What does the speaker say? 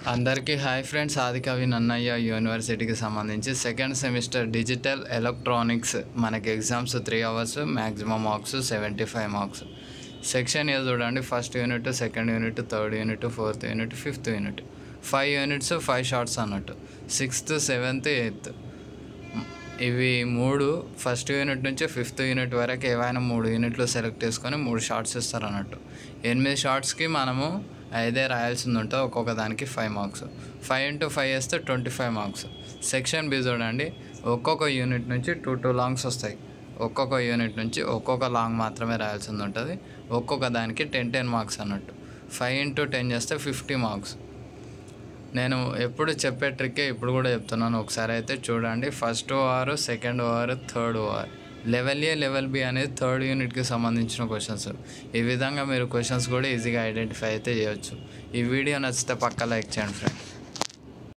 అందరికీ hi friends ఆదికవి Nannaya యూనివర్సిటీకి సంబంధించి సెకండ్ సెమిస్టర్ డిజిటల్ ఎలక్ట్రానిక్స్ మనకి exams three hours maximum marks seventy five marks section A చూడండి first unit second unit third unit fourth unit fifth unit five units five shorts అన్నట్టు sixth seventh eighth ఇవి మూడు first unit నుంచి fifth unit వరకు ఏవైనా మూడు యూనిట్లు select చేసుకొని మూడు షార్ట్స్ ఇస్తారు అన్నట్టు ఎనిమిది షార్ట్స్కి మనము ఐదే రాయాల్సింది ఉంటుంది ఒక్కొక్క దానికి five marks five into five వేస్తే twenty five marks section B చూడండి ఒక్కొక్క యూనిట్ నుంచి టూ టూ లాంగ్స్ వస్తాయి ఒక్కొక్క యూనిట్ నుంచి ఒక్కొక్క లాంగ్ మాత్రమే రాయాల్సింది ఉంటుంది ఒక్కొక్క దానికి టెన్ టెన్ మార్క్స్ అన్నట్టు ఫైవ్ ఇంటూ టెన్ చేస్తే ఫిఫ్టీ మార్క్స్ నేను ఎప్పుడు చెప్పే ట్రిక్కే ఇప్పుడు కూడా చెప్తున్నాను ఒకసారి అయితే చూడండి first over second over third over level A level B అనేది థర్డ్ యూనిట్కి సంబంధించిన క్వశ్చన్స్ ఈ విధంగా మీరు క్వశ్చన్స్ కూడా ఈజీగా ఐడెంటిఫై అయితే చేయొచ్చు ఈ వీడియో నచ్చితే పక్క లైక్ చేయండి ఫ్రెండ్